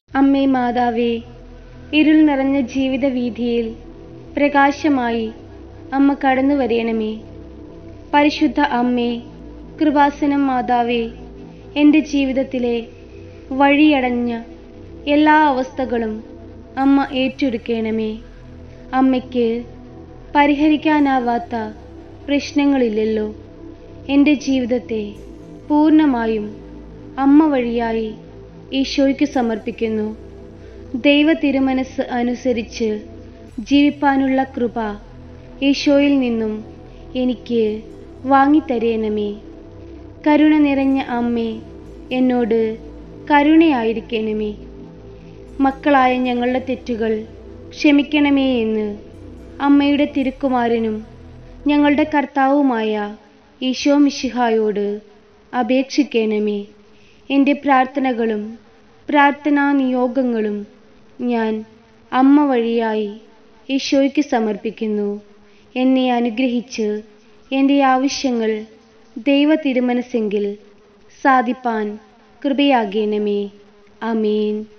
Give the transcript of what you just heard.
അമ്മേ മാതാവേ ഇരുൾ നിറഞ്ഞ ജീവിത വീഥിയിൽ പ്രകാശമായി അമ്മ കടന്നു വരയണമേ പരിശുദ്ധ അമ്മേ കൃപാസനം മാതാവേ എൻ്റെ ജീവിതത്തിലെ വഴിയടഞ്ഞ എല്ലാ അവസ്ഥകളും അമ്മ ഏറ്റെടുക്കണമേ അമ്മയ്ക്ക് പരിഹരിക്കാനാവാത്ത പ്രശ്നങ്ങളില്ലല്ലോ എൻ്റെ ജീവിതത്തെ പൂർണ്ണമായും അമ്മ വഴിയായി ഈശോയ്ക്ക് സമർപ്പിക്കുന്നു ദൈവ തിരുമനസ് അനുസരിച്ച് ജീവിപ്പാനുള്ള കൃപ ഈശോയിൽ നിന്നും എനിക്ക് വാങ്ങിത്തരേണമേ കരുണ നിറഞ്ഞ അമ്മേ എന്നോട് കരുണയായിരിക്കണമേ മക്കളായ ഞങ്ങളുടെ തെറ്റുകൾ ക്ഷമിക്കണമേ എന്ന് അമ്മയുടെ തിരുക്കുമാരനും ഞങ്ങളുടെ കർത്താവുമായ ഈശോ മിശിഹായോട് അപേക്ഷിക്കണമേ എൻ്റെ പ്രാർത്ഥനകളും പ്രാർത്ഥനാ നിയോഗങ്ങളും ഞാൻ അമ്മ വഴിയായി ഈശോയ്ക്ക് സമർപ്പിക്കുന്നു എന്നെ അനുഗ്രഹിച്ച് എൻ്റെ ആവശ്യങ്ങൾ ദൈവ തിരുമനസ്സെങ്കിൽ സാധിപ്പാൻ കൃപയാകണമേ ആമേൻ